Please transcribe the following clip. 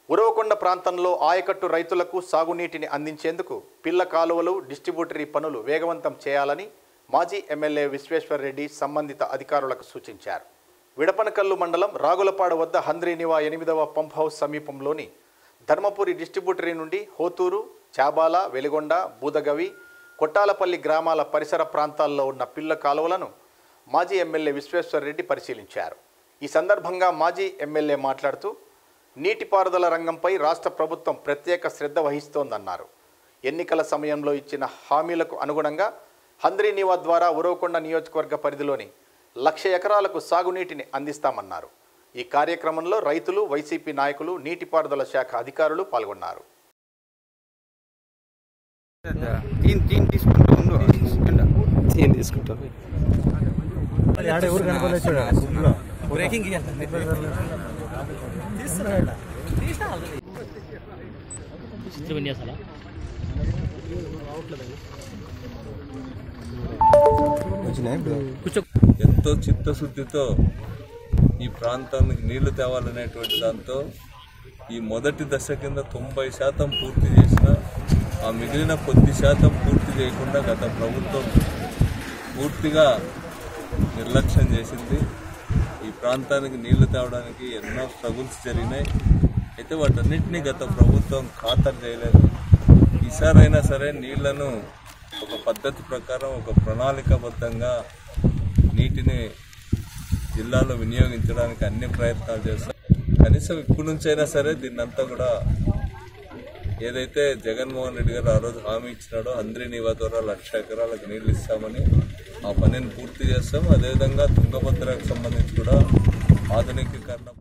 ఉరవకొండ ప్రాంతంలో ఆయకట్టు రైతులకు సాగునీటిని అందించేందుకు పిల్ల కాలువలు డిస్ట్రిబ్యూటరీ పనులు వేగవంతం చేయాలని మాజీ ఎమ్మెల్యే విశ్వేశ్వరరెడ్డి సంబంధిత అధికారులకు సూచించారు విడపనకల్లు మండలం రాగులపాడు వద్ద హంద్రీనివా ఎనిమిదవ పంప్ హౌస్ సమీపంలోని ధర్మపురి డిస్ట్రిబ్యూటరీ నుండి హోతూరు చాబాల వెలిగొండ బూదగవి కొట్టాలపల్లి గ్రామాల పరిసర ప్రాంతాల్లో ఉన్న పిల్ల కాలువలను మాజీ ఎమ్మెల్యే విశ్వేశ్వరరెడ్డి పరిశీలించారు ఈ సందర్భంగా మాజీ ఎమ్మెల్యే మాట్లాడుతూ నీటిపారుదల రంగంపై రాష్ట్ర ప్రభుత్వం ప్రత్యేక శ్రద్ధ వహిస్తోందన్నారు ఎన్నికల సమయంలో ఇచ్చిన హామీలకు అనుగుణంగా హంద్రీనివా ద్వారా ఉరవకొండ నియోజకవర్గ పరిధిలోని లక్ష ఎకరాలకు సాగునీటిని అందిస్తామన్నారు ఈ కార్యక్రమంలో రైతులు వైసీపీ నాయకులు నీటిపారుదల శాఖ అధికారులు పాల్గొన్నారు తీన్ తీన్ తీసుకుంటూ ఉండు తీసుకుంటా ఏం తీసుకుంటారు బ్రేకింగ్ చిత్ర విన్యాసాలా కూర్చో ఎంతో చిత్తశుద్ధితో ఈ ప్రాంతానికి నీళ్లు తేవాలనేటువంటి దాంతో ఈ మొదటి దశ కింద తొంభై శాతం పూర్తి చేసిన ఆ మిగిలిన కొద్ది శాతం పూర్తి చేయకుండా గత ప్రభుత్వం పూర్తిగా నిర్లక్ష్యం చేసింది ఈ ప్రాంతానికి నీళ్లు తేవడానికి ఎన్నో స్ట్రగుల్స్ జరిగినాయి అయితే వాటన్నిటినీ గత ప్రభుత్వం ఖాతరు చేయలేదు ఈసారైనా సరే నీళ్లను ఒక పద్ధతి ప్రకారం ఒక ప్రణాళికాబద్ధంగా నీటిని జిల్లాలో వినియోగించడానికి అన్ని ప్రయత్నాలు చేస్తాం కనీసం ఇప్పటి నుంచైనా సరే దీన్నంతా కూడా ఏదైతే జగన్మోహన్ రెడ్డి గారు ఆ రోజు హామీ ఇచ్చినాడో అందరి నివా ద్వారా లక్ష ఎకరాలకు నీళ్లు ఇస్తామని ఆ పనిని పూర్తి చేస్తాం అదేవిధంగా తుంగభద్రకు సంబంధించి కూడా ఆధునికీకరణ